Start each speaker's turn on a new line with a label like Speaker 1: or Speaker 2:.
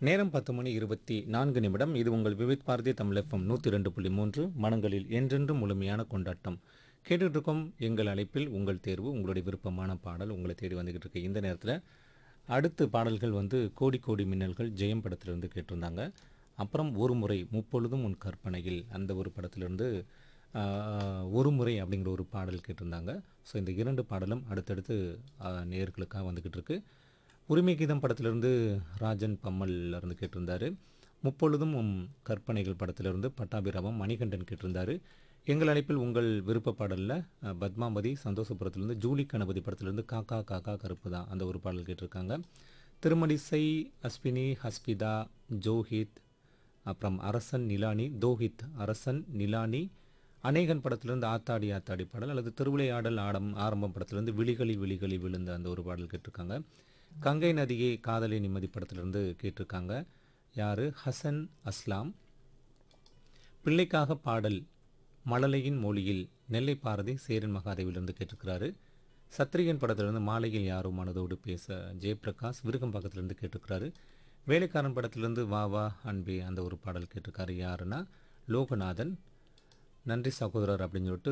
Speaker 1: நேரம் பத்து மணி இருபத்தி நான்கு நிமிடம் இது உங்கள் விவித் பாரதி தமிழ் எஃப்எம் நூற்றி ரெண்டு புள்ளி மூன்று மனங்களில் என்றென்றும் முழுமையான கொண்டாட்டம் கேட்டுட்டு இருக்கோம் எங்கள் அழைப்பில் உங்கள் தேர்வு உங்களுடைய விருப்பமான பாடல் உங்களை தேடி வந்துக்கிட்டு இருக்கு இந்த நேரத்தில் அடுத்து பாடல்கள் வந்து கோடி கோடி மின்னல்கள் ஜெயம் படத்திலிருந்து கேட்டிருந்தாங்க அப்புறம் ஒரு முறை முப்பொழுதும் உன் கற்பனையில் அந்த ஒரு படத்திலிருந்து ஆஹ், ஒரு முறை அப்படிங்கிற ஒரு பாடல் கேட்டிருந்தாங்க ஸோ இந்த இரண்டு பாடலும் அடுத்தடுத்து ஆஹ், நேயர்களுக்காக வந்துக்கிட்டு இருக்கு உரிமை கீதம் படத்திலிருந்து ராஜன் பம்மல்ல இருந்து கேட்டிருந்தாரு முப்பொழுதும் உம் கற்பனைகள் படத்திலிருந்து பட்டாபிராமம் மணிகண்டன் கேட்டிருந்தாரு எங்கள் அழைப்பில் உங்கள் விருப்ப பாடலில் அஹ், பத்மாவதி சந்தோஷபுரத்திலிருந்து ஜூலி கணபதி படத்திலிருந்து காக்கா காக்கா கருப்பு தான் அந்த ஒரு பாடல் கேட்டிருக்காங்க திருமணிசை அஸ்வினி ஹஸ்பிதா ஜோஹித் அப்புறம் அரசன் நிலானி தோஹித் அரசன் நிலானி அநேகன் படத்திலிருந்து ஆத்தாடி ஆத்தாடி பாடல் அல்லது திருவிளையாடல் ஆடம் ஆரம்பம் படத்திலிருந்து விழிகளி விழிகளி விழுந்த அந்த ஒரு பாடல் கேட்டிருக்காங்க கங்கை நதியே காதலி நிம்மதி படத்திலிருந்து கேட்டிருக்காங்க யாரு ஹசன் அஸ்லாம் பிள்ளைக்காக பாடல் மழலையின் மொழியில் நெல்லை பாரதி சேரன் மகாதேவிலிருந்து கேட்டிருக்கிறாரு சத்ரியன் படத்திலிருந்து மாலையில் யாரோ மனதோடு பேச ஜெயபிரகாஷ் விருகம்பாக்கத்திலிருந்து கேட்டிருக்கிறாரு வேலைக்காரன் படத்திலிருந்து வா வா அன்பே அந்த ஒரு பாடல் கேட்டிருக்காரு யாருன்னா லோகநாதன் நன்றி சகோதரர் அப்படின்னு சொல்லிட்டு